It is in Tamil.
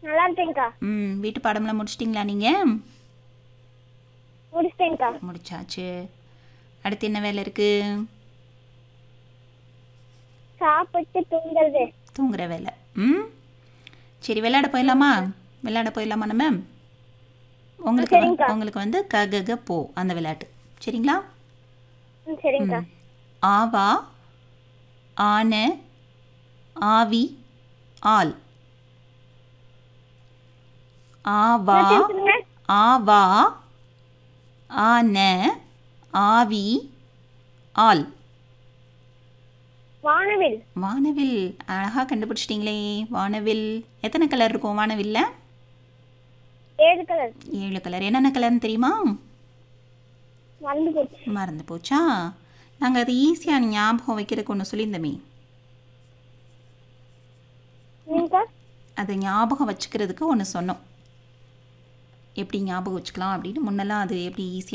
நல்லா இருக்கேன்க்கா ம் வீட்டு பாடம்லாம் முடிச்சிட்டிங்களா நீங்கள் முடிச்சிட்டேன்க்கா முடிச்சாச்சு அடுத்து என்ன வேலை இருக்குது சாப்பிட்டு தூங்குறது தூங்குற வேலை ம் சரி விளையாட போயிடலாமா விளையாட போயிடலாமா நம்ம உங்களுக்கு வந்து- சரிங்கக்கா. உங்களுக்கு வந்து க க க போ அந்த விளையாட்டு சரிங்களா ம் சரிங்கக்கா ஆவா ஆன ஆவி ஆல் ஆவா சொல்லுங்க ஆவா ஆன ஆவி ஆல் வானவில் வானவில் அழகாக கண்டுபிடிச்சிட்டிங்களே வானவில் எத்தனை கலர் இருக்கும் வானவில்ல ஏழு கலர் ஏழு கலர் என்னென்ன கலர்னு தெரியுமா மறந்து போச்சு மறந்து போச்சா நாங்கள் அது ஈஸியாக ஞாபகம் வைக்கிறதுக்கு ஒன்று சொல்லியிருந்தோமே நீங்கக்கா அதை ஞாபகம் வச்சுக்கிறதுக்கு ஒன்று சொன்னோம் எப்படி ஞாபகம் வச்சுக்கலாம் அப்படின்னு முன்னெல்லாம் அது எப்படி ஈஸியாக